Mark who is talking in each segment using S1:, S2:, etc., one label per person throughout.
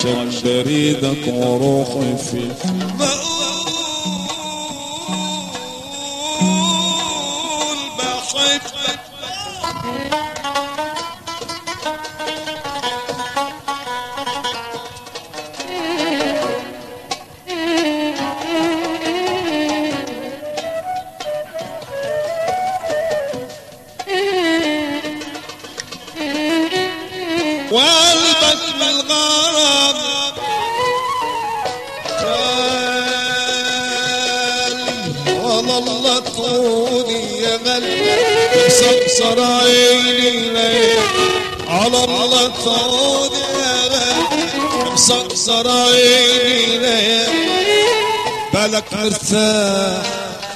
S1: عشان بريدك وروحي فيك
S2: بقول بحبك وقلبك بالغرام خالي والله طولي يا غالي مسكسر عيني ليه على الله طولي يا غالي مسكسر عيني ليه بالك مرتاح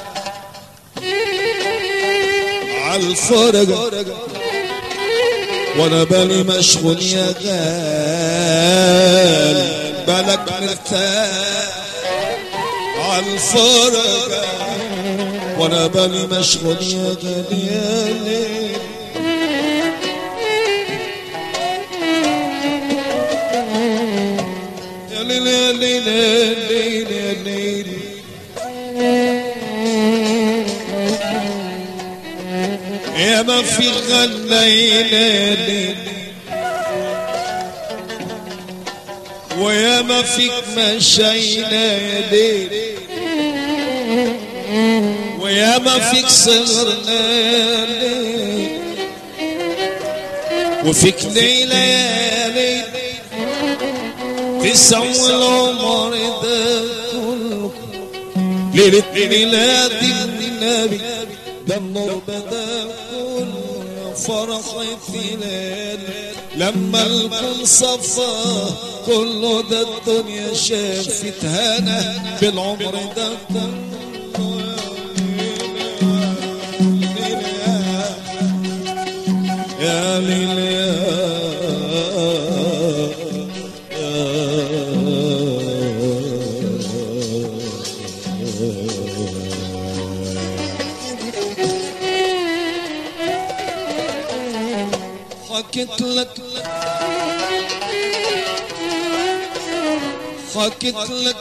S2: عالفرقة وانا بالي مشغول يا غالي بالك مرتاح عالفرقة وانا بالي مشغول يا غالي يا ليل يا ليل يا ليل يا ليل يا ليل يا ما في غنينا ويا ما فيك مشينا يا ليل ويا ما فيك صغرنا يا ليل وفيك ليلة يا ليل تسوي العمر ده كله ليلة ميلاد النبي ده النور بدا كله يا فرحتي ليل لما الكون صفى كله ده الدنيا شافت هنا بالعمر ده كله يا ليل يا حكيت لك حكيت لك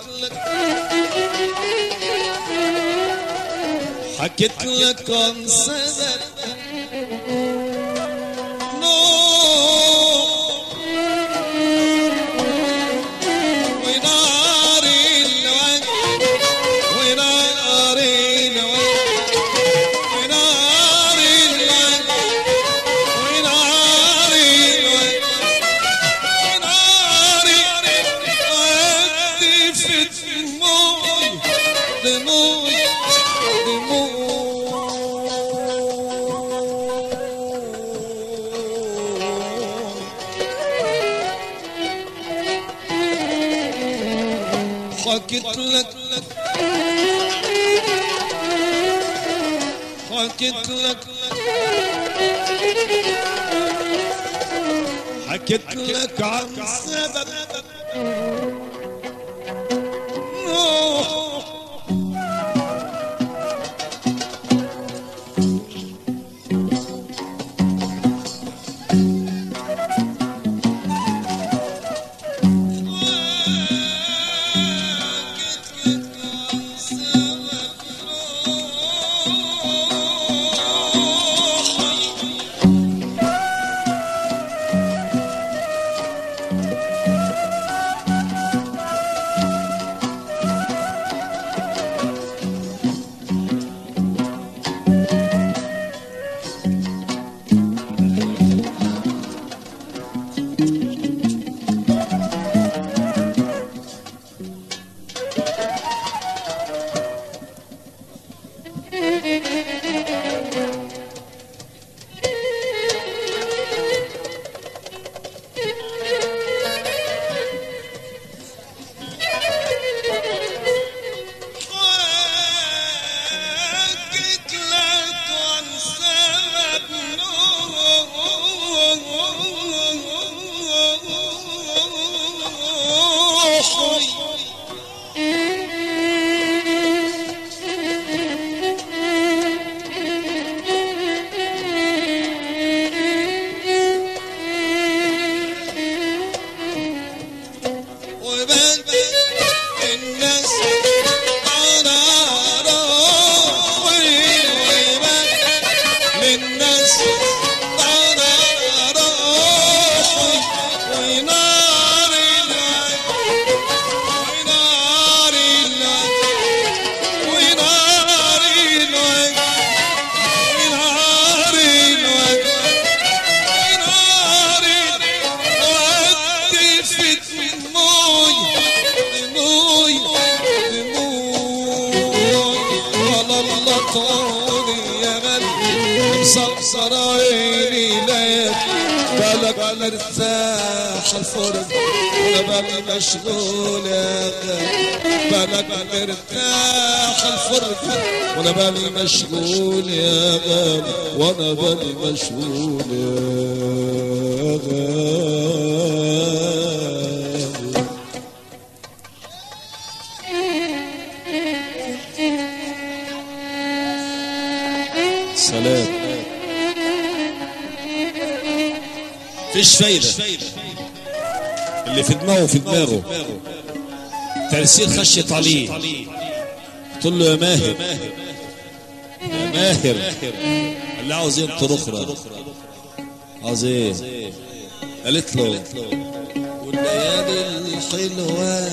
S2: حكيت لك عن سنة نور ونار الوجه ونار الوجه ونار الوجه ونار الوجه ونار الوجه في دموعي دموعي دموعي حكيت لك حكيت لك حكيت لك عن سبب نوح بدي الناس انا روحي ويبات للناس انا روحي ونار العين ونار العين ونار العين ونار العين ونار ودي في دموي دموي دموي والله الله طولي يا غالي مصرصر عيني ليل بالك مرتاح الفرن وانا بالي مشغول يا غالي بالك مرتاح الفرن وانا بالي مشغول يا غالي وانا بالي مشغول يا غالي سلام فيش فايدة اللي في دماغه في دماغه ترسيل خشيت عليه قلت له يا ماهر يا ماهر اللي عاوز ينطر اخرى عاوز ايه قالت له والليالي الحلوه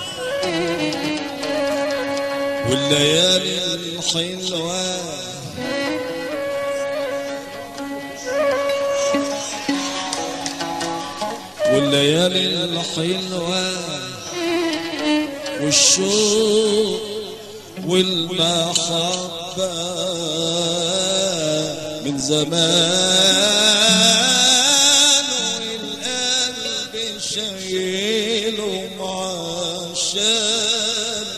S2: والليالي الحلوه والليالي الحلوة والشوق والمحبة من زمان والقلب شايله معشان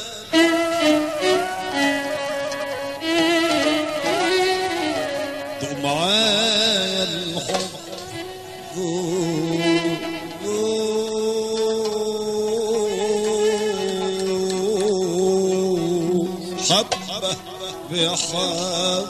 S2: دوق معايا الحب حبة بحبة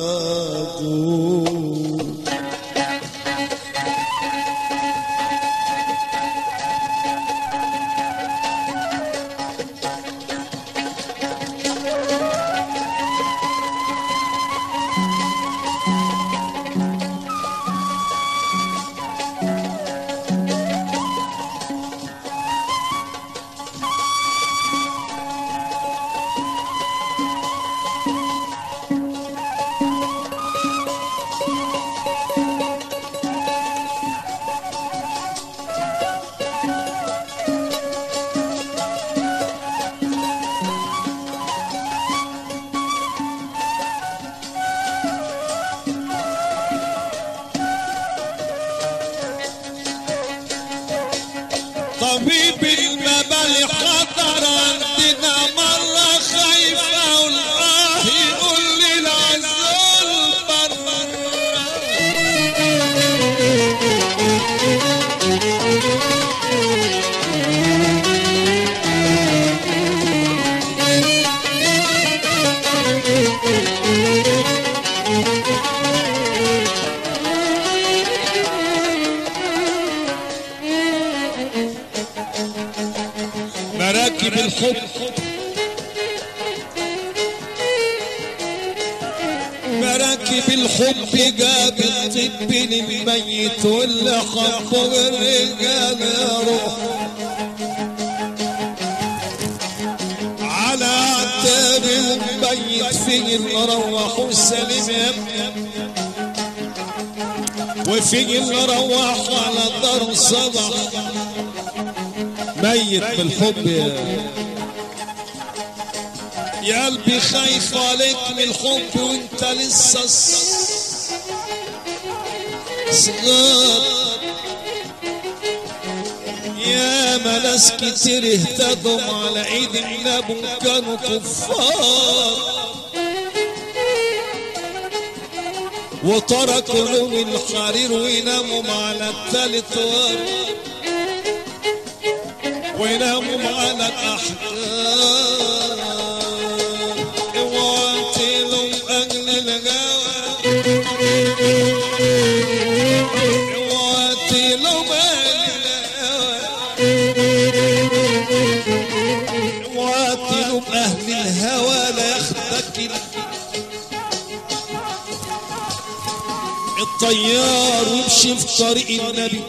S2: طبيب المبالي خطر عندنا مرة خايفة والآه يقول لي العزول برا مراكب الحب مراكب الحب جاب الطب للميت واللي حبه الرجال يا روح على عتاب الميت في المروح والسليم يا ابني وفي المروح على دار صبح ميت بالحب يا يا قلبي خايف عليك من الحب وانت لسه ص- صغار يا ما ناس كتير اهتدوا على عيد النبي وكانوا كفار وتركوا لهم الحرير ويناموا على التالت وار ويناموا على الأحجار اوعى تلوم أجل الجواب اوعى تلوم أجل الجواب تلوم اهل الهوى لا ياخدك الطيار وامشي في طريق النبي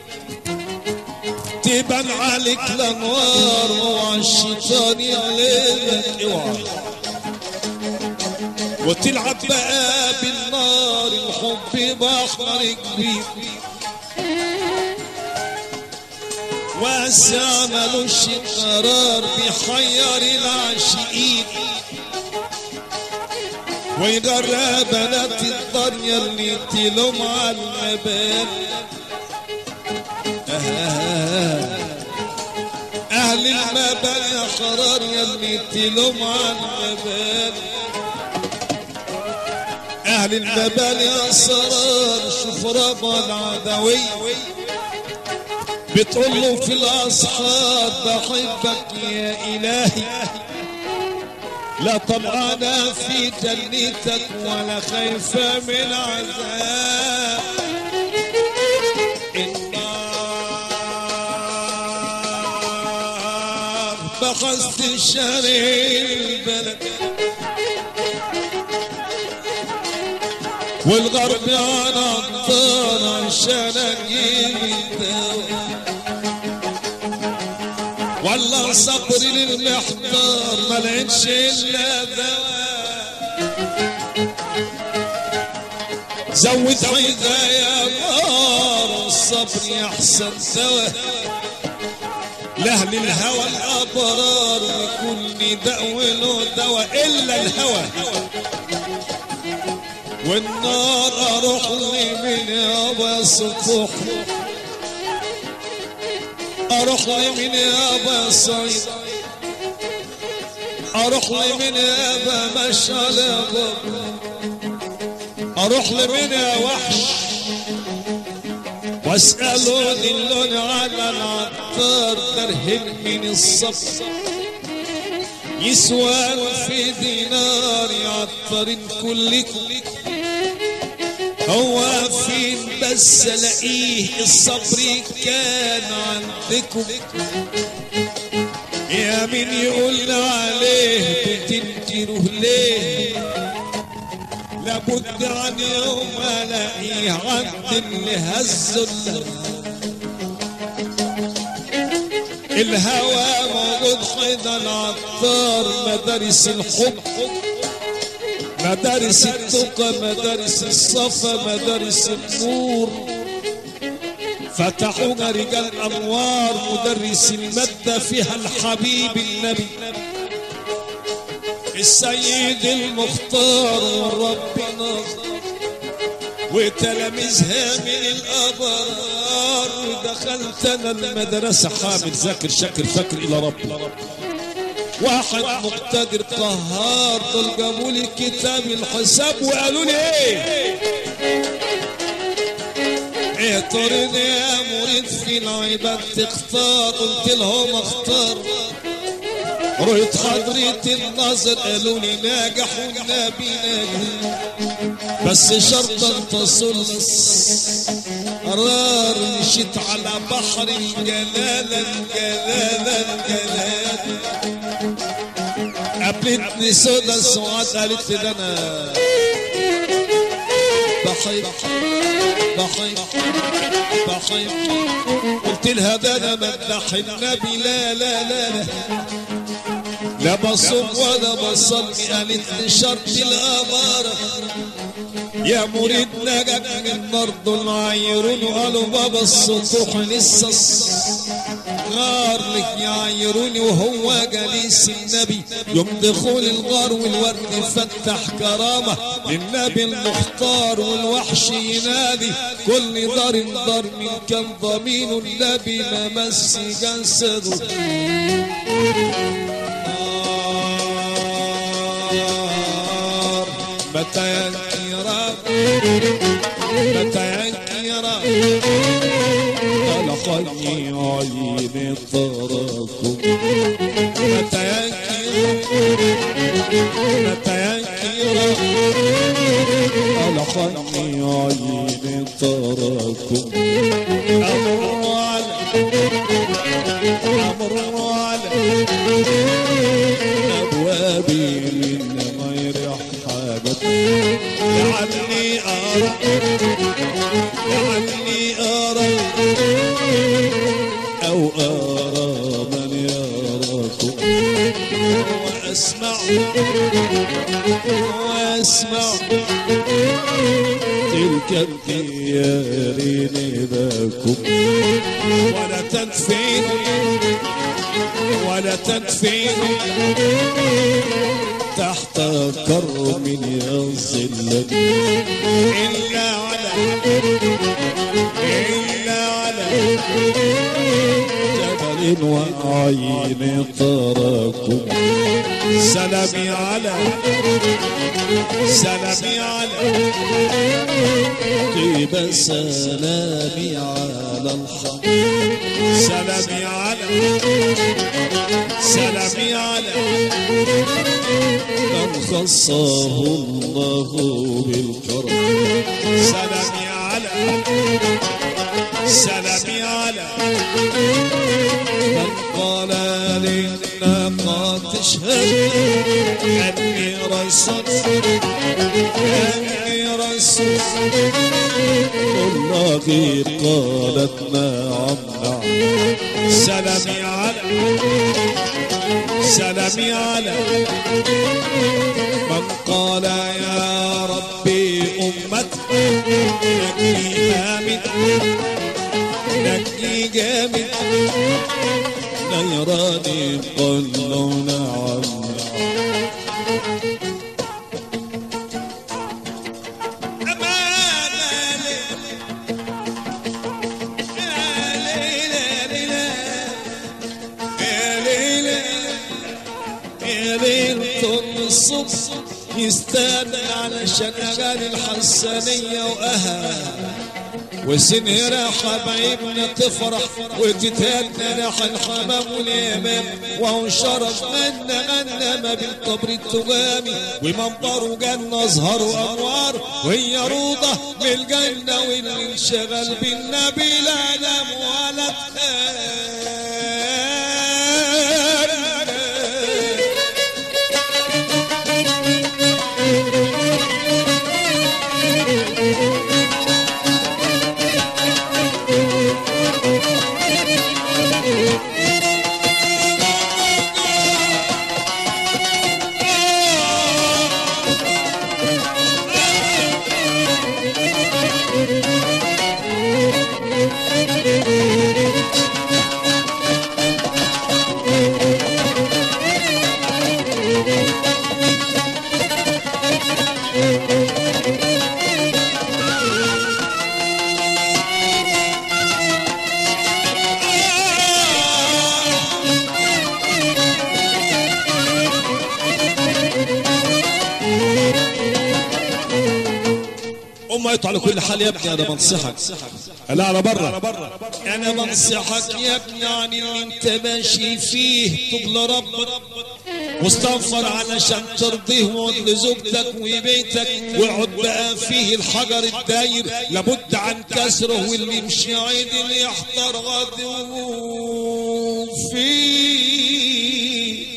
S2: تبان عليك الانوار اوعى الشيطان يغلبك اوعى وتلعب بقى بالنار الحب بحر كبير واسع ملوش قرار بيحير العاشقين ويجرى بنات الدنيا اللي تلوم على المبان أهل المبان يا حرار يلي تلوم على المبان أهل المبان يا سرار شوف ربا العدوي بتقول له في الأسحار بحبك يا إلهي لا طمعانة في جنتك ولا خايفة من عذاب النار بخست شرير البلد والغرب على الطار عشان اجيب الدواء والله صبري للمحتار ما لقيتش الا دواء زود حيدة يا نار الصبر يحسن دواء لأهل الهوى الأبرار وكل داء وله دواء إلا الهوى والنار أروح لي من يابا سطوح اروح لي من يابا صيد اروح لي من يابا مشعل اروح لي من يا وحش واسألوني اللون على العطار درهم من الصف يسوى في دينار يعطر كلكم هو فين بس الاقيه الصبر كان عندكم يا مين يقولنا عليه بتنكره ليه لابد عن يوم الاقيه عند اللي هزه الهوى موجود حيدا العطار مدارس الحب مدارس التقى مدارس الصفا مدارس النور فتحونا رجال انوار مدرس المادة فيها الحبيب النبي السيد المختار والرب ناصر وتلاميذها من الابرار ودخلت انا المدرسه حامد ذاكر شاكر فاكر الى ربي واحد مقتدر قهار دول جابوا لي كتاب الحساب وقالوا لي ايه ايه طرد يا مريد في العباد تختار قلت لهم اختار رؤيت حضرة النظر قالوا لي ناجح والنبي ناجح بس شرطا تصلص قرار مشيت على بحر الجلالة الجلالة الجلالة قابلتني سودا سعاد قالت لي ده انا بحب بحب بحب قلت لها ده انا مدح النبي لا لا لا لا لا بصوم ولا بصلي قالت لي شرط الاماره يا مريد نجاك من برضه العيرون وقالوا بابا السطوح لسه غار لك يعيروني وهو جليس النبي يوم دخول الغار والورد فتح كرامة للنبي المختار والوحش ينادي كل دار دار من كان ضمين النبي ما مس جسده نار متى ينكر متى ينكر خلقني عين طرفكم متى ينكر متى ينكر خلقني عين طرفكم أمر على أمر على لعلي أرى لعلي أرى أو أرى من يراكم وأسمع وأسمع تلك الديار نداكم ولا تنفيني ولا تنفيني تحت كرم يظلني إلا على إلا على جبل وعين تراكم سلامي على سلامي على طيب سلامي على الحق سلامي على سلامي على من خصه الله بالكرم سلامي على سلامي على من قال للناقة تشهد أني رسول أني رسول والله قالت نعم نعم سلامي على سلامي على من قال يا ربي أمتي نجي جامد نجي جامد نيراني قالوا نعم الصبح يستنى علشان اغاني الحسانية واهل وسنهرة حبايبنا تفرح وتتهنى نح الحمام واليمام وهو شرف منا غنى ما بالقبر التغامي ومنبره جنة ازهر وانوار وهي روضة من الجنة واللي انشغل بالنبي لا نام ولا تخاف أمه يطلع على كل حال يا ابني أنا بنصحك لا على بره أنا بنصحك يا ابني عن اللي أنت ماشي فيه طب لربك واستغفر علشان ترضيه وعد لزوجتك وبيتك واقعد بقى فيه الحجر الداير لابد عن كسره واللي مشي عيد يحضر غدو فيه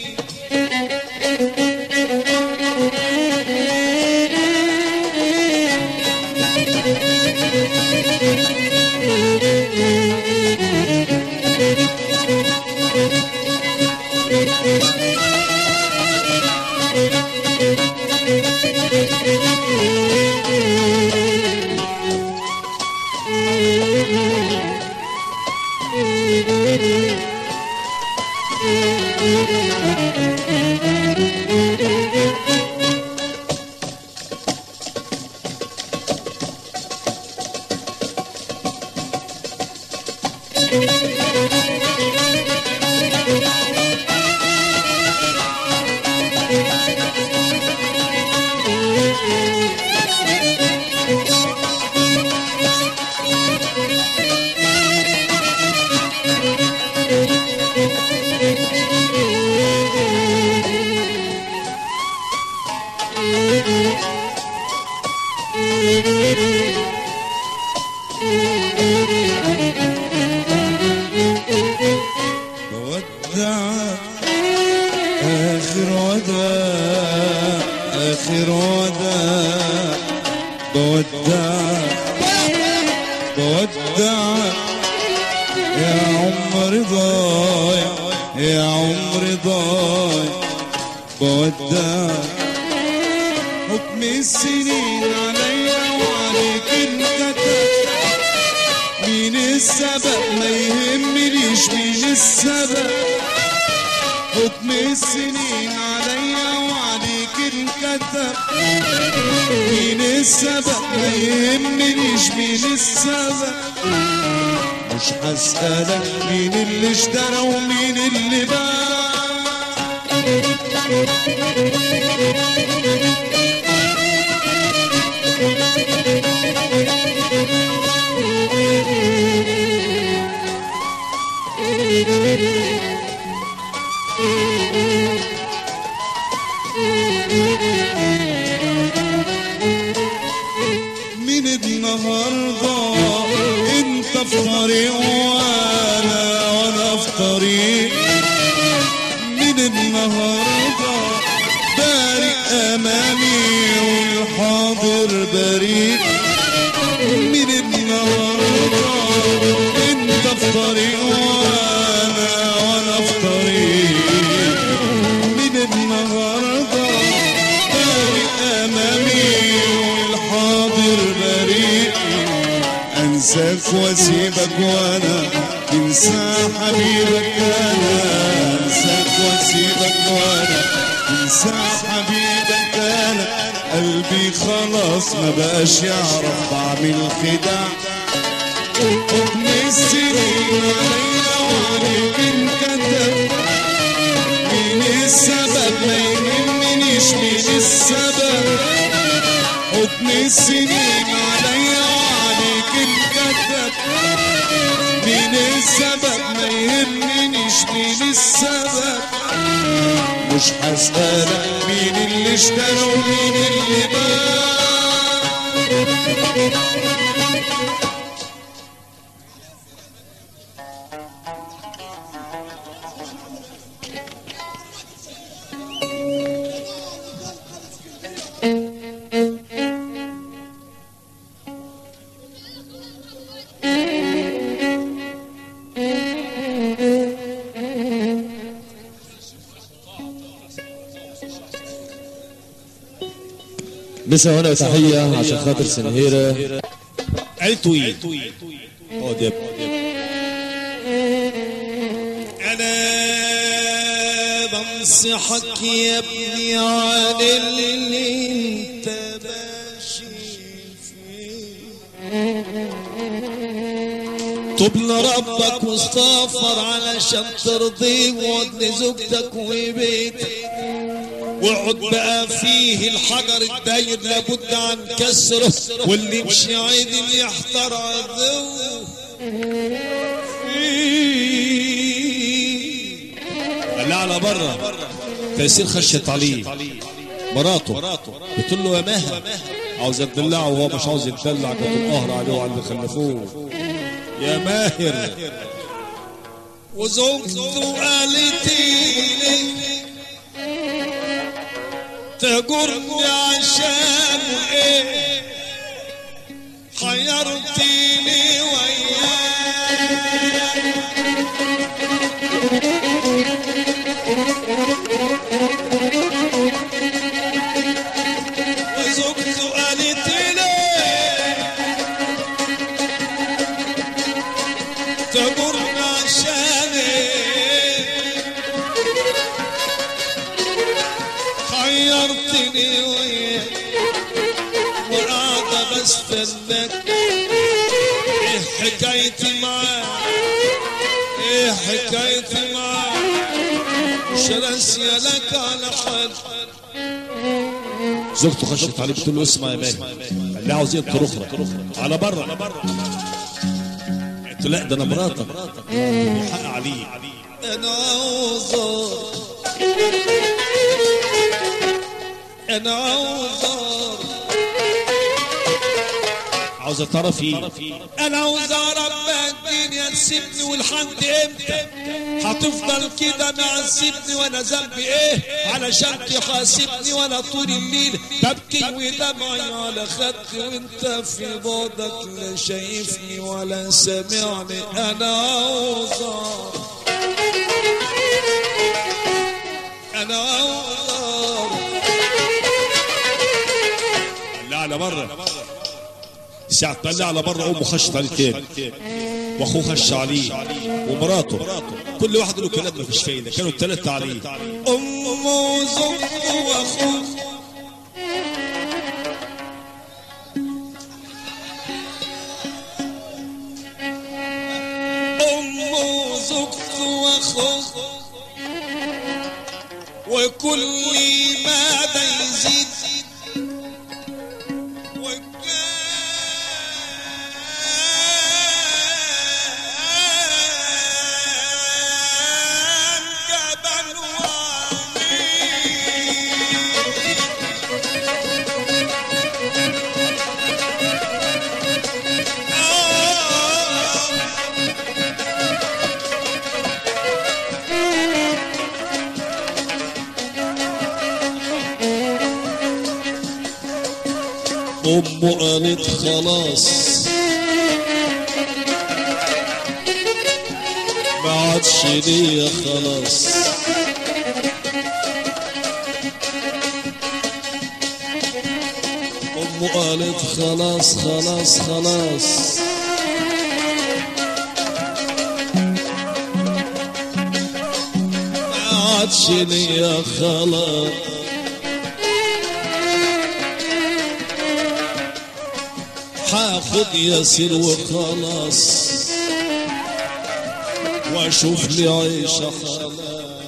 S1: ودع آخر وداع آخر وداع بودعك بودعك يا عمري ضايع يا عمري ضايع بودعك حكم السنين عليا وعليك انكتب مين السبب ما يهمنيش مين السبب حكم السنين عليا وعليك انكتب مين السبب ما يهمنيش مين السبب مش هسألك مين اللي اشترى ومين اللي باع من النهارده انت في طريق وانا وانا في طريق من النهارده بارق امامي والحاضر بريء من النهارده انت في طريق وانا وانا في طريق من النهارده بارق امامي والحاضر بريء انساك واسيبك وانا تنسى حبيبك انا انساك واسيبك وانا تنسى حبيبك انا قلبي خلاص ما بقاش يعرف بعمل خداع حكم السنين عليا وعليك انكتب مين السبب ما يهمنيش مين السبب حكم السنين عليا وعليك انكتب مين السبب ما يهمنيش مين السبب مش هسألك مين اللي اشترى ومين اللي باع
S3: مسا هنا تحية عشان خاطر سنهيرة
S2: التويل اقعد يا ابني انا بنصحك يا ابني عن اللي انت ماشي فيه طب لربك واستغفر علشان ترضيه وعد لزوجتك وبيتك واقعد بقى فيه الحجر الداير لابد عن كسره واللي مشي عدل يحتر عدوه قال لها على بره تيسير خشت عليه مراته بتقول له يا مها عاوز يدلعه وهو مش عاوز يدلع كانت القهر عليه وعلى اللي خلفوه يا ماهر وزوجته قالت لي تجرني عشان ايه حيرتيني وياك وزوجته قالت لي تجرني عشان ايه حيرتني وياك وقاعدة بستناك ايه حكايتي معاك ايه حكايتي معاك مش راسية لك على حد زوجته خشت عليه بتقول له اسمع يا مالك قال لها عاوز ايه ترخرة على بره قلت له لا ده انا مراتك وحق عليه انا عاوزك انا عاوزك عاوز تعرفي انا عاوز اعرف بقى الدنيا تسيبني والحد امتى هتفضل كده معذبني وانا ذنبي ايه علشان تحاسبني وانا طول الليل ببكي ودمعي على خدي وانت في بعدك لا شايفني ولا سامعني انا عاوز أعرف. انا عاوز أعرف. لا على بره ساعة طلع على بره امه خشت عليه تاني واخوه خش عليه ومراته كل واحد له كلام مفيش فايده كانوا الثلاثه عليه امه وزوجته واخوه امه وزوجته واخوه وكل ما ده يزيد وكان جبل وعميق أمه قالت خلاص ما عادش ليا خلاص أمه قالت خلاص خلاص خلاص ما عادش ليا خلاص هاخد ياسر وخلاص واشوف لي عيشه خلاص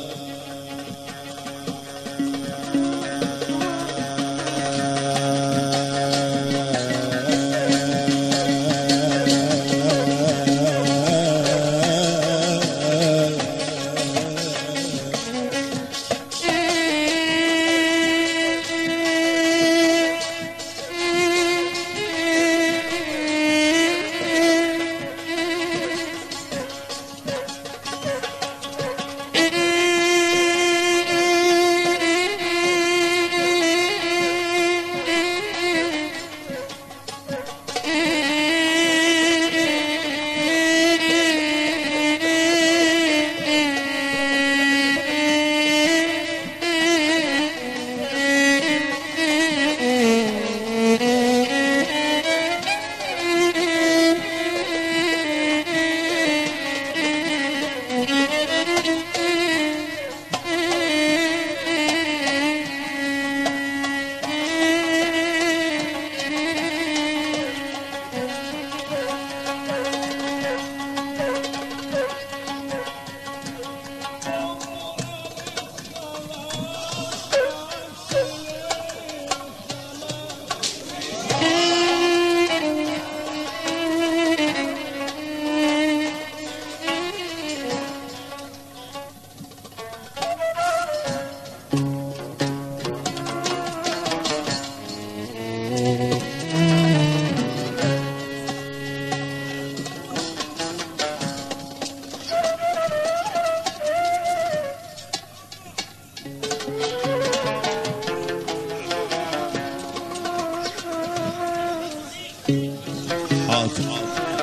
S2: حاضر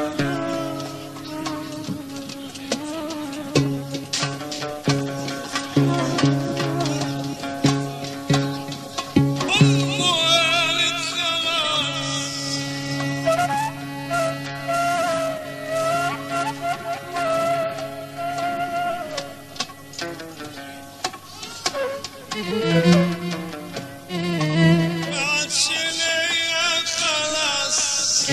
S2: خلاص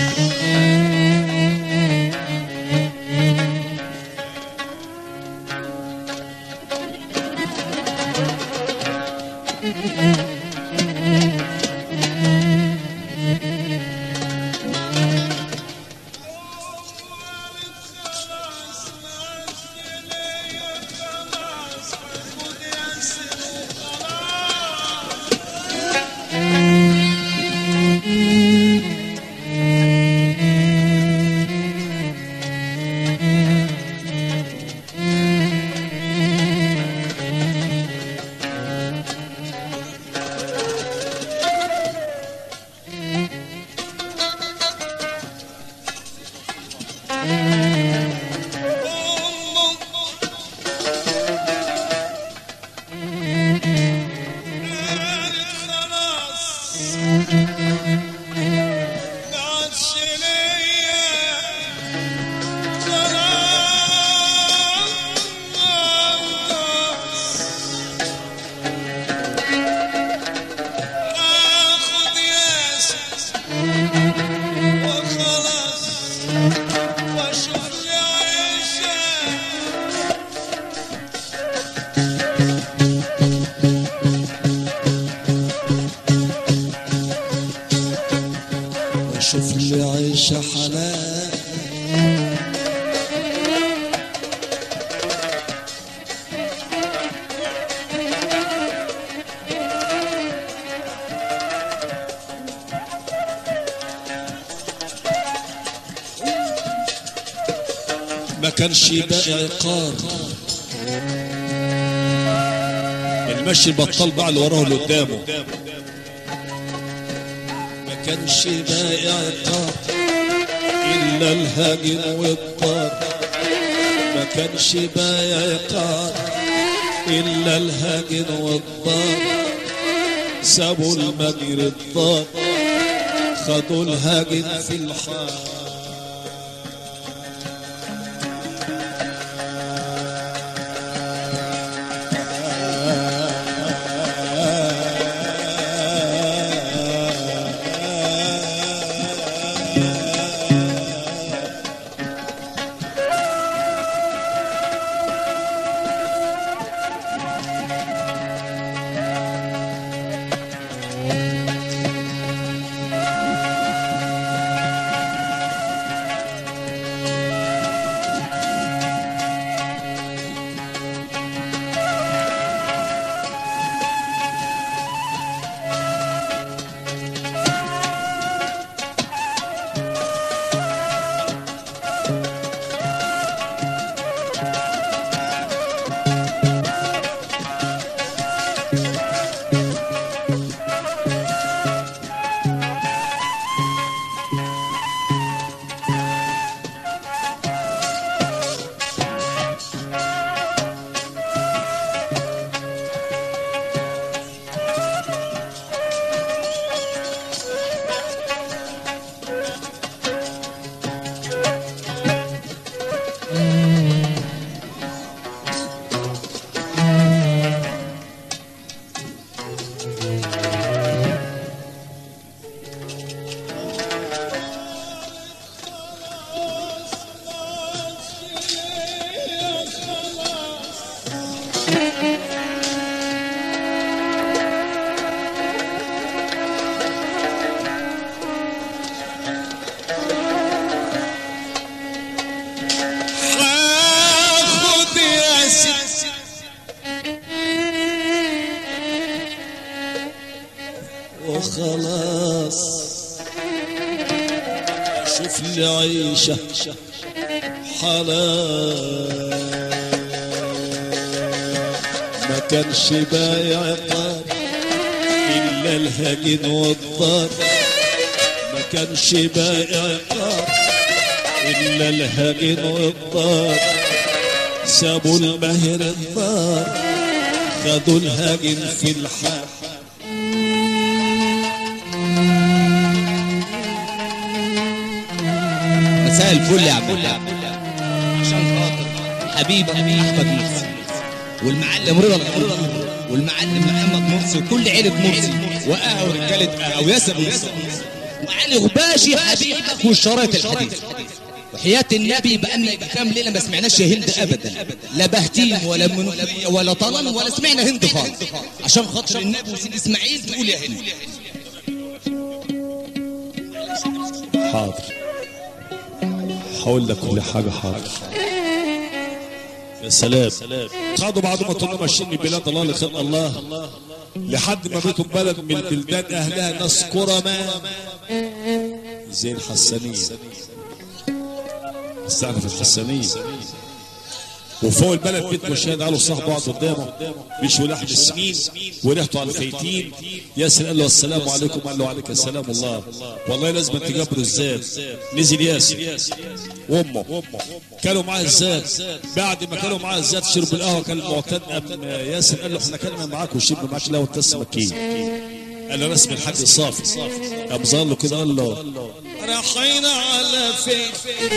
S2: كانش باقي عقار المشي بطل بقى اللي وراه واللي قدامه ما كانش باقي عقار الا الهاجم والطار ما كانش باقي عقار الا الهاجم والطار سابوا المجري الطار خدوا الهاجم في الحار خد يا ست وخلاص شوف لي عيشة حلال ما كانش بايع عقار إلا الهجن والضار ما كانش بايع عقار إلا الهجن والضار سابوا المهر الضار خدوا الهجن في الحال
S4: مساء الفل يا عبد الحق عشان خاطر حبيب احمد مرسي والمعلم رضا الحلو والمعلم محمد مرسي وكل عيلة مرسي وقاها ورجالة قاها وياسر مرسي وعلي غباشي حبيبك والشرايط الحديث وحياة النبي بقالنا كام ليلة ما سمعناش هند أبدا لا بهتيم ولا من ولا طلن ولا سمعنا هند خالص عشان خاطر النبي وسيد إسماعيل تقول يا هند
S2: حاضر هقول لك كل حاجة حاضر يا سلام خدوا بعضهم وطلعوا ماشيين من بلاد الله لخلق الله لحد ما بيتوا بلد من البلدان اهلها ناس كرماء زي الحسانية استعرف الحسانية وفوق البلد بيت مشاهد قالوا صاحب بعض قدامه بيشوا لحم السمين وريحته على الفايتين ياسر قال له السلام عليكم قال له عليك السلام الله والله لازم تجبروا الزاد نزل ياسر وامه كانوا معاه الزاد بعد ما كانوا معاه الزاد شربوا القهوه كان المعتاد قام ياسر قال له احنا كلنا معاك وشربنا معاك لا وانت اسمك قال له رسم الحاج صافي قام ظهر له كده قال له رايحين على فين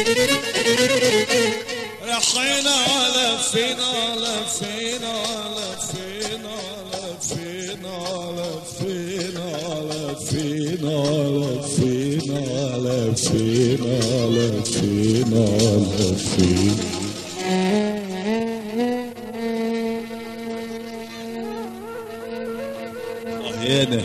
S2: رايحين على فين على فين على فين على فين على فين على فين على فين على فين على فين على فين هنا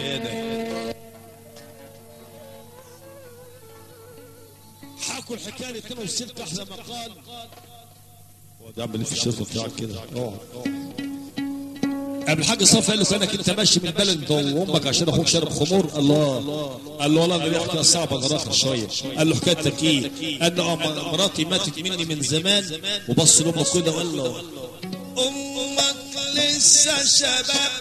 S2: حكوا الحكايه الاثنين والست احلى ما قال هو ده عمل إيه في الشرطه بتاعك كده اقعد قبل الحاج صافي قال له كانك انت ماشي من البلد انت وامك عشان اخوك شارب خمور الله قال له والله انا ليه حكايه صعبه انا راخر شويه قال له حكايتك ايه؟ قال له اه مراتي ماتت مني من زمان وبص لامه كده وقال له
S1: امك لسه شباب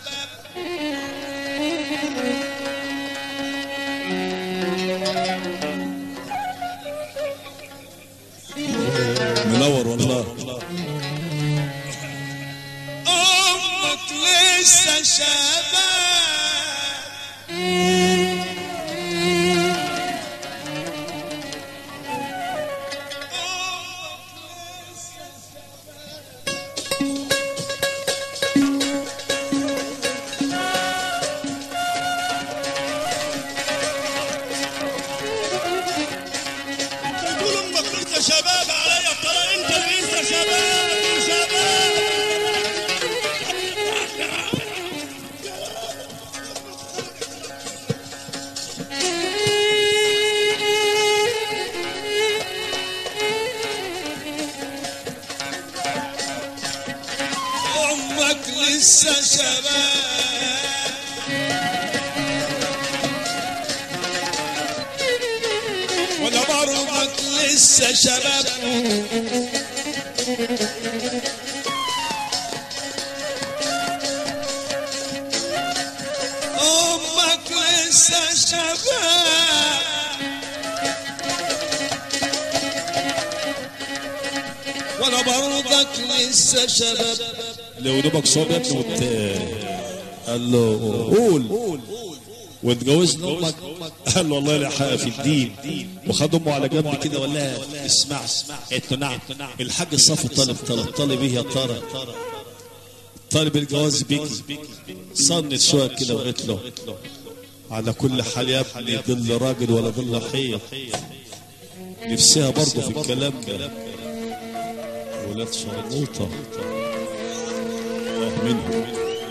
S2: منور والله
S1: امك لسه شباب تقول امك لسه شباب عليا ترى انت اللي لسه شباب يا شباب امك لسه شباب وانا برضك لسه شباب امك لسه شباب وانا برضك لسه شباب
S2: لو دوبك صوب يا ابني وت... قال له قول واتجوزنا امك قال له والله لا حق في الدين وخد امه على جنب كده وقال لها اسمع قالت له نعم الحاج صافي طالب طلب طالب ايه يا ترى طالب الجواز بيكي صنت شويه كده وقالت له على كل حال يا ابني ظل راجل ولا ظل حيط نفسها برضه في الكلام ده ولاد شرموطه آه منهم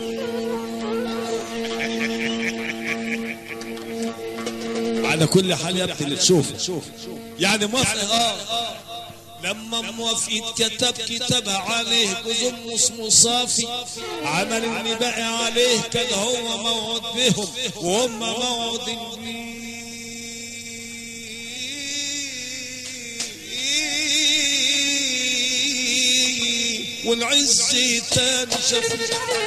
S2: على كل حال يا ابني اللي تشوفه يعني موافق اه
S1: لما موافق كتب كتاب عليه جزم اسمه صافي عمل اللي باقي عليه كان هو موعد بهم وهم موعد بيه والعز تاني شاف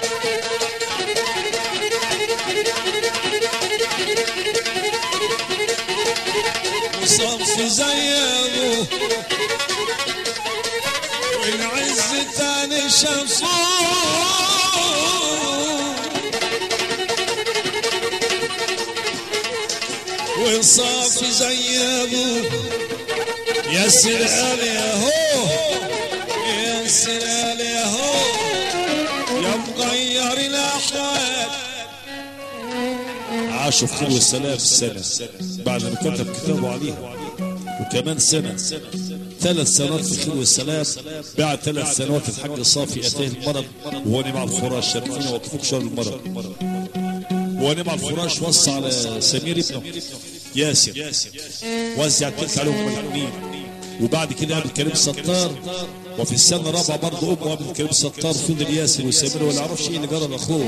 S1: وصف زي ابوه والعز تاني شافوه وصافي زي ابوه يا سلام يا هو يا سلام يا هو يا مغير الاحوال
S2: عاشوا في خير والسلام سنة بعد ما كتب كتابه عليها وكمان سنة ثلاث سنوات في خير والسلام بعد ثلاث سنوات الحاج صافي أتاه المرض وهو نام على الفراش شرفين وقفوك شر المرض وهو نام على الفراش وصى على سمير ابنه ياسر وزع التلك عليهم الاثنين وبعد كده قابل كريم ستار وفي السنة الرابعة برضه أمه قابل كريم ستار فضل ياسر وسمير ولا يعرفش إيه اللي جرى لأخوه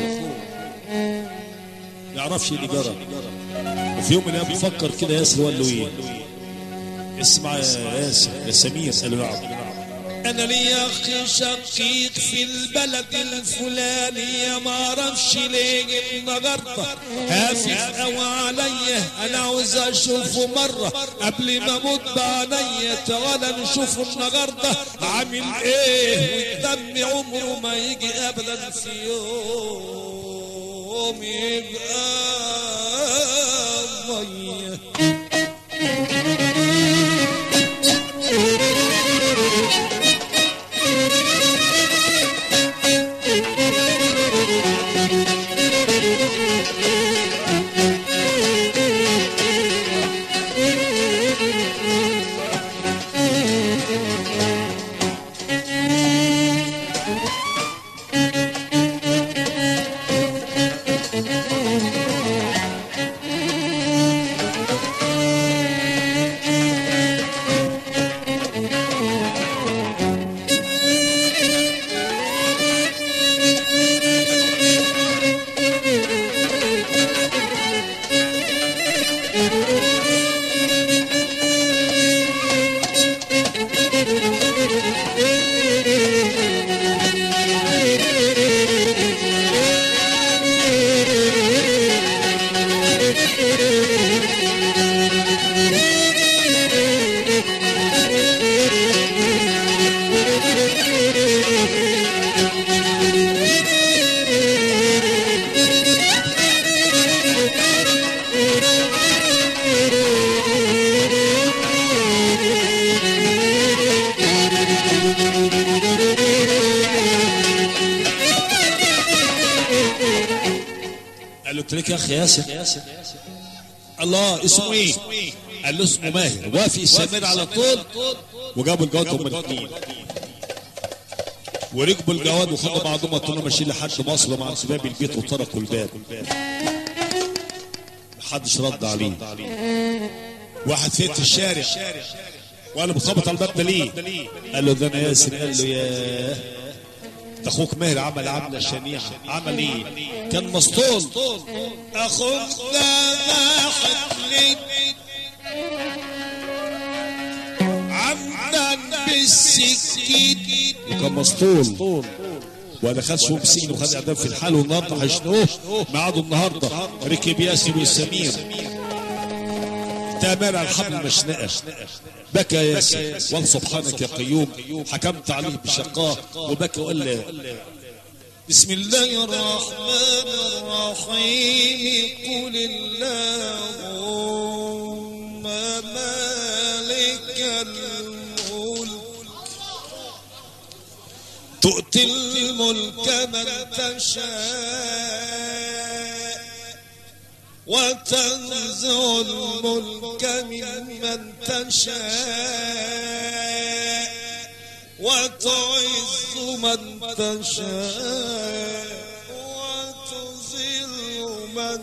S2: ما يعرفش ايه اللي جرى وفي يوم من الايام بيفكر كده ياسر وقال له ايه اسمع يا ياسر يا سمير قال له نعم
S1: انا لي اخي شقيق في البلد الفلاني ما اعرفش ليه النهارده هافف او عليا انا عاوز اشوفه مره قبل ما اموت بعينيا تعالى نشوفه النهارده عامل ايه والدم عمره ما يجي ابدا في يوم يبقى ميه
S2: قال له قلت لك يا اخي ياسر الله اسمه ايه قال له اسمه ماهر وافي السمير على طول وجابوا الجواد هم الاثنين وركبوا الجواد وخدوا بعضهم وطلعوا ماشيين لحد مصر مع باب البيت وطرقوا الباب محدش رد عليه واحد فين في الشارع وقال له بتخبط على الباب ده ليه؟ قال له ده انا ياسر قال له يا ده اخوك ماهر عمل عمله شنيعه عمل ايه؟ كان مسطول
S1: اخوك ده ضاحك لي عمدا بالسكين
S2: وكان مسطول ولا خدش هو بسين وخد اعدام في الحال والنهارده هيشنقوه ميعاده النهارده ركب ياسر والسمير تامر على الحبل مشنقه بكى ياسر وقال سبحانك يا قيوم حكمت عليه بشقاه وبكى وقال له
S1: بسم الله الرحمن الرحيم قل اللهم مالك الملك تؤتي الملك من تشاء وتنزع الملك ممن تشاء وتعز من تشاء وتذل من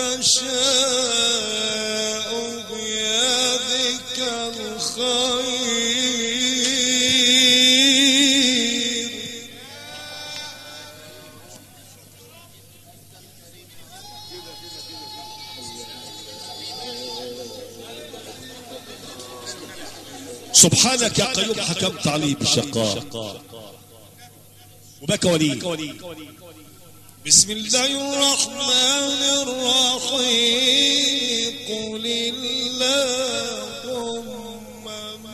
S1: تشاء بيدك الخير
S2: سبحانك يا قيوم حكمت عليه بشقاه وبكى وليه
S1: بسم الله الرحمن الرحيم قل اللهم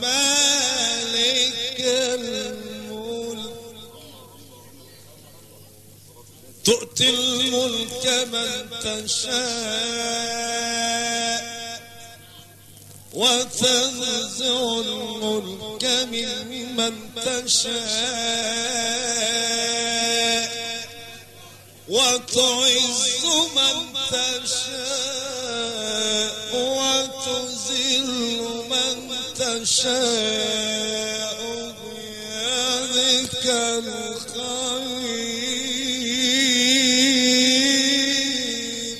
S1: مالك الملك تؤتي الملك من تشاء وتنزع الملك ممن تشاء وتعز من تشاء وتذل من تشاء بيدك الخير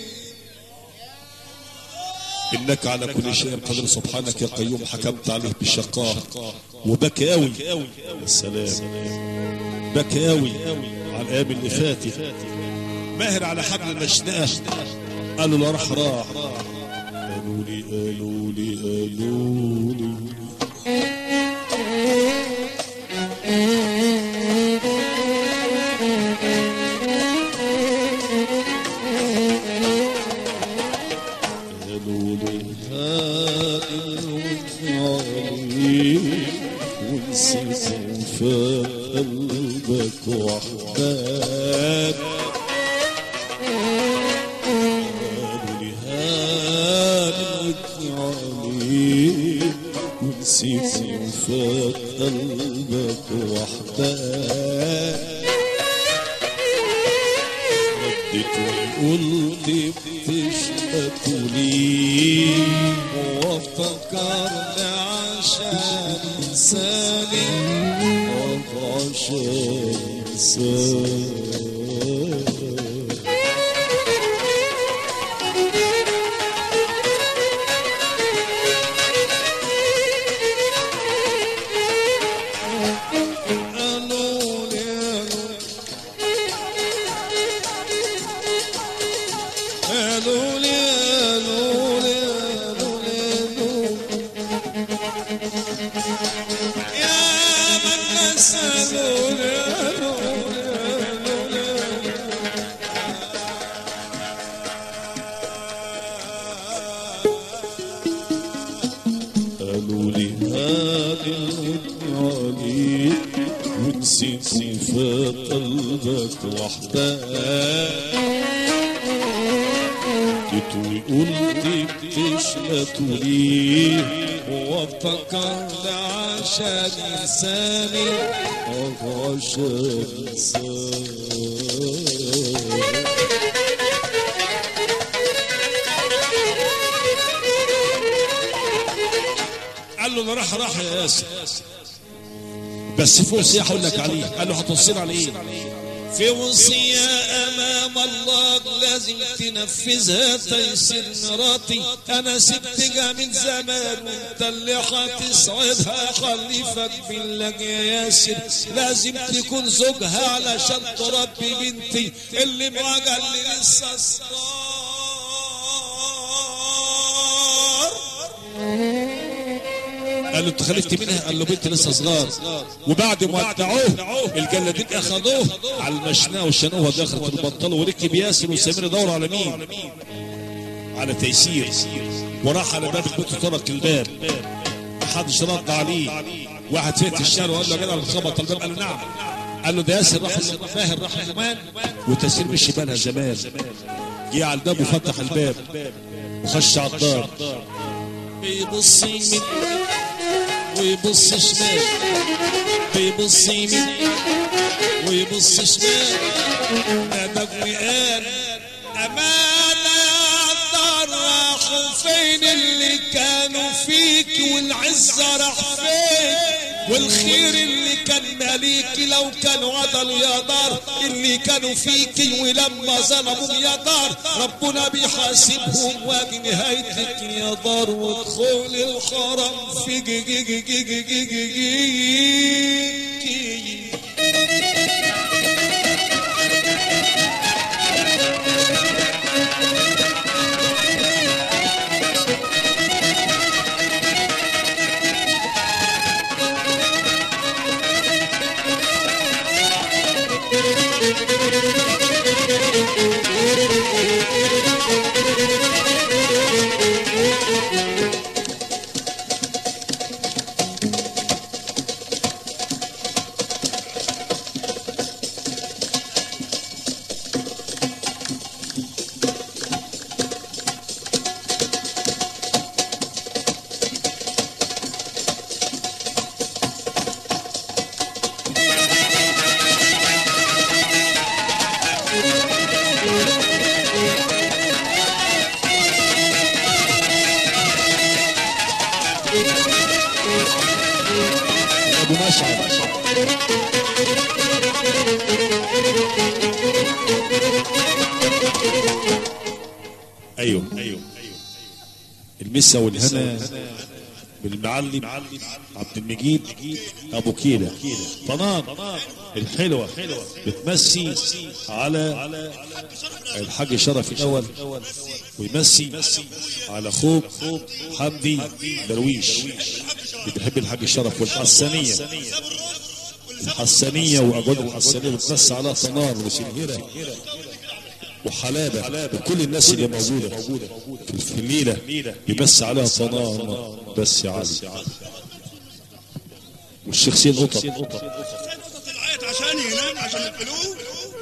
S2: انك على كل شيء قدير سبحانك يا قيوم حكمت عليه بشقاه وبكى قوي السلام بكى قوي على الايام اللي فاتت ماهر على حبل المشنقه قالوا له راح راح قالوا لي قالوا لي قالوا لي قالوا لي هائل ونسيت وفاء قلبك وحدك قالوا لي هائل عليك ونسيت وفاء قلبك وحدك ردت وقلت بتشتاق لي
S1: وافتكرنا عشان انساني
S2: عشان انساك
S1: قالوا لي قالوا لي قالوا لي قالوا لي يا من نسألوا لي قالوا لي قالوا
S2: قالوا لي هذه الودن عليك ونسيت صفات قلبك وحدك جيت وقلت بتشلت ليه
S1: وافتكرت عشان انساني
S2: عشان انساك راح راح يا ياسر بس في وصيه هقول لك عليه قال له هتوصينا على ايه
S1: في وصية أمام الله لازم تنفذها تيسير مراتي أنا سبتها من زمان وأنت اللي هتسعدها خليفك بالله يا ياسر لازم تكون زوجها علشان تربي بنتي اللي معجل اللي لسه صغار
S2: قال له انت خلفت منها قال له بنت لسه صغار وبعد ما ودعوه الجلادين اخذوه على المشناه والشنوه دخلت البطال وركب ياسر وسمير يدوروا على مين على تيسير وراح على باب البيت وطرق الباب محدش رد عليه واحد فات الشارع وقال له يا جدع اللي خبط الباب قال له نعم قال له ده ياسر راح ماهر راح كمان وتيسير مشي بالها زمان جه على الباب وفتح الباب وخش على الدار
S1: بيبص يمين ويبص شمال بيبص يمين ويبص شمال نادق وقال أمانة يا دار راحوا فين اللي كانوا فيك والعزة راح فين والخير اللي كان ماليك لو كانوا عدلوا يا دار اللي كانوا فيك ولما ظلموا يا دار ربنا بيحاسبهم وادي نهايتك يا دار ودخول الحرم في جي جي جي جي جي جي جي جي
S2: ابو مشعل ايوه ايوه المسا والهنا بالمعلم عبد المجيد ابو كيلة طنان الحلوة بتمسي على الحاج شرف الاول ويمسي على اخوك حمدي درويش بتحب الحاج شرف والحسنية الحسنية وأجود الحسنية بتمسي على طنان وسنهرة وحلابة وكل الناس اللي موجودة في- في الليلة بيمسي عليها طنان بس يا علي والشيخ سين قطط
S5: طلعت عشان ينام عشان الفلوس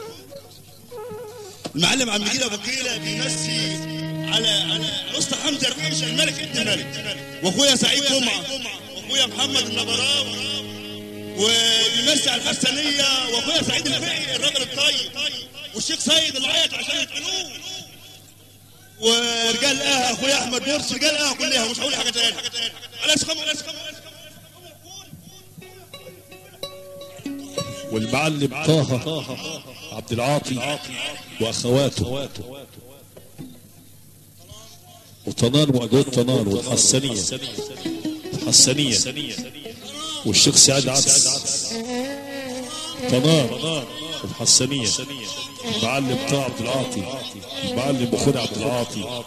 S5: المعلم عم يجي ابو كيله بيمسي على على الاسطى حمزه الريش الملك ابن الملك واخويا سعيد جمعه واخويا محمد النبراوي وبيمسي على الحسنيه واخويا سعيد الفقي الراجل الطيب والشيخ سيد اللي عيط عشان الفلوس ورجال اها اخويا احمد مرسي رجال اها كلها مش هقول حاجه تاني على اسخم على اسخم
S2: والمعلم طه عبد العاطي واخواته وطنان واجود طنان والحسنيه الحسنيه والشيخ سعد عدس طنان الحسنيه المعلم طه عبد العاطي المعلم اخونا عبد العاطي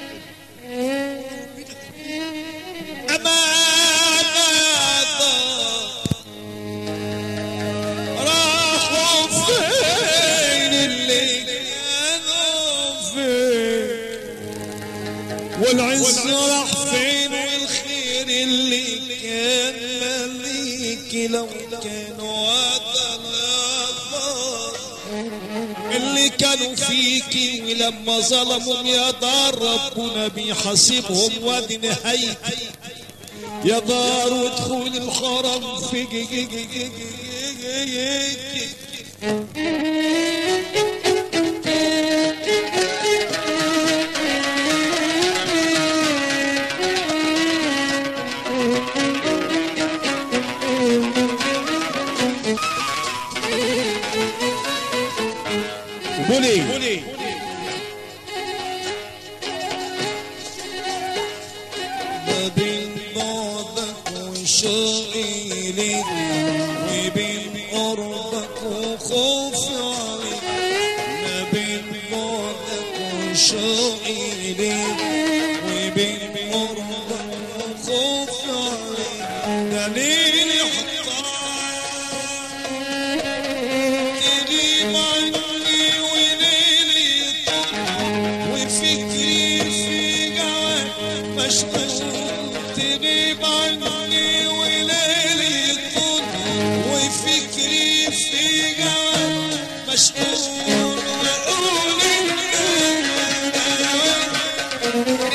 S1: راحوا فين اللي كانوا فين والعز راح فين والخير اللي كان مليك لو كانوا عدل اللي كانوا فيكي ولما ظلموا يا دار ربنا بيحاسبهم وادي نهايتي يا دار ودخول الحرم في جي جي جي جي جي جي جي
S2: ما بين بعدك وشوقي ليك وبين قربك وخوفي عليك ما بين بعدك وشوقي ليك وبين قربك وخوفي عليك دليل حطام تغيب عني وليلي يطول وفكري في جواك مشغول تغيب عني وليلي يطول وفكري في جواك مشغول وأقول إنك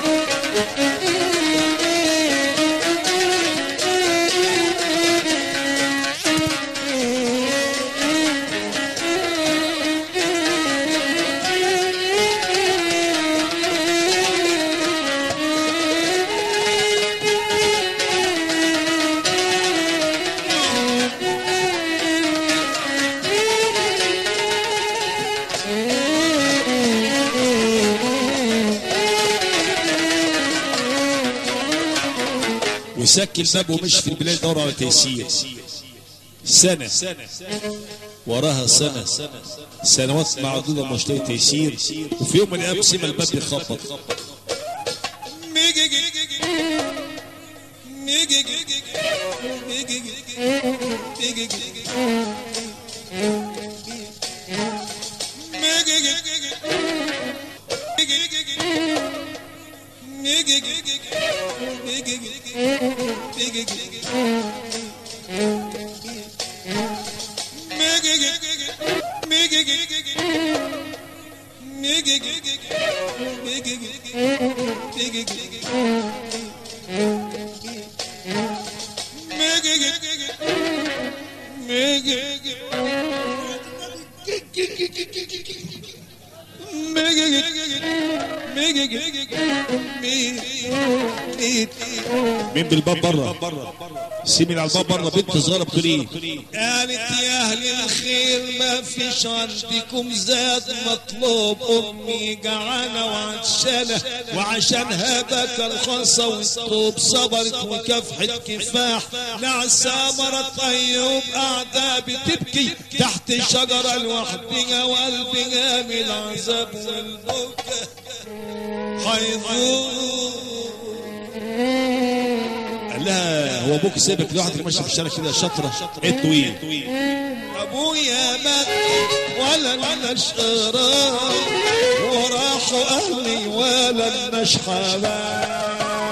S1: وسك الباب ومشي في البلاد يدور على تيسير سنة وراها سنة سنوات معدودة مش لاقي تيسير وفي يوم من الأيام سمع الباب بيخبط مين بالباب بره سيمين على الباب بره بنت صغيره بتقول ايه
S2: قالت يا اهل الخير ما فيش عندكم زاد مطلوب امي جعانه وعطشانه وعشانها بكى الخصا والطوب صبرت وكافحت كفاح نعسى مرت ايوب قاعده بتبكي تحت شجره لوحدها وقلبها من العذاب والبكا حيظور
S1: قال لها هو ابوك سيبك لوحدك ماشي في الشارع كده شطره ايه طويل
S2: ابويا مات ولا لناش قرار وراحوا اهلي ولا لناش حباب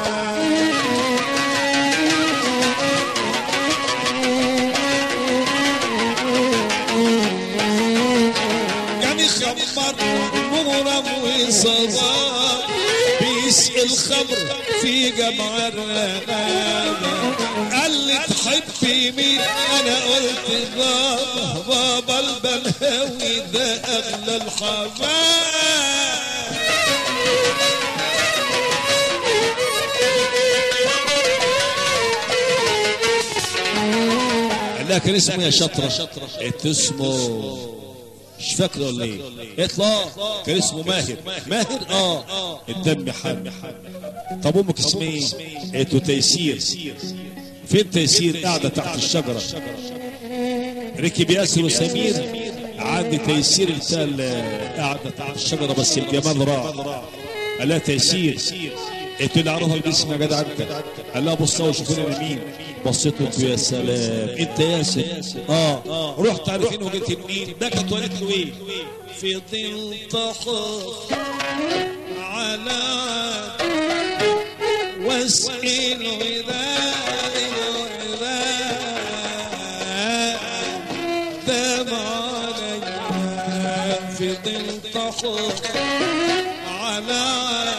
S2: يعني خبر مغرم وصبار بيسقي الخمر في جمع الرغابة قال لي تحبي مين انا قلت بابا بابا البنهاوي ده اغلى الحباب
S1: قال لها كان اسمه يا شطره قلت اسمه مش فاكره ولا ايه؟ قالت له اه كان اسمه ماهر ماهر اه الدم حامي طب امك اسمها ايه؟ قالت له تيسير فين تيسير قاعده تحت الشجره ركب ياسر وسمير عند تيسير بتاع ال- قاعده تحت الشجره بس الجمال راح قال لها تيسير قلت له اعرفها باسم يا جدع انت قال لها بص وشوفوني انا مين بصيت قلت له يا سلام انت ياسر اه رحت عارفين وجيت منين ده كانت قالت له ايه
S2: فضلت اخاف على واسئل غذاء الغذاء دام علي فضلت اخاف على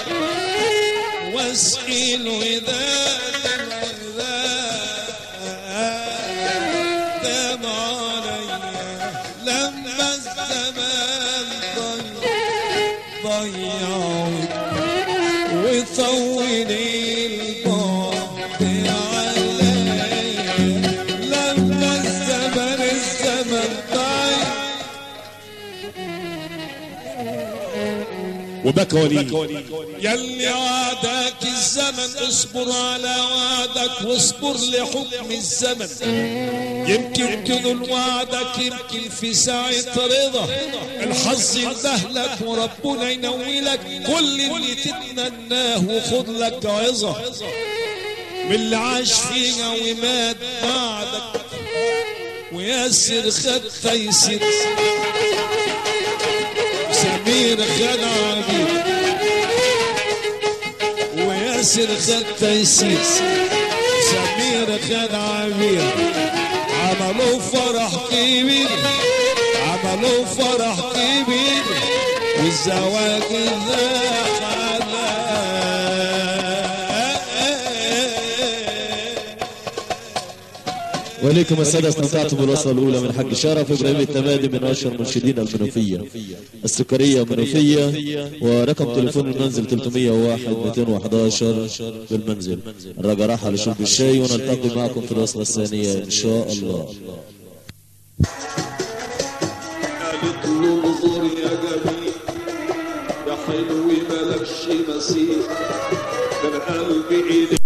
S2: واسئل غذاء الغذاء دام علي لما الزمان ضيع ضيعوا وطول البعد علي لما الزمن الزمن ضيع وبكى وليه
S1: يلي وعدك الزمن اصبر على وعدك واصبر لحكم الزمن يمكن تنول وعدك يمكن في ساعة رضا الحظ يندهلك وربنا ينولك كل اللي تتمناه وخد لك عظة من اللي عاش فينا ومات بعدك وياسر خد تيسير سمير خد عبيد وياسر خد تيسير سمير خد عبيد عملوا فرح كبير عملوا فرح كبير والزواج ذا
S3: وليكم السادة استمتعتم بالوصلة الأولى من حق شرف إبراهيم التمادي من أشهر منشدين المنوفية السكرية منوفية ورقم تليفون المنزل 301 211 بالمنزل الرجاء راحة لشرب الشاي ونلتقي معكم في الوصلة الثانية إن شاء الله
S1: قالت له انظر يا جميل يا حلو ملكش مثيل ده انا قلبي إيدي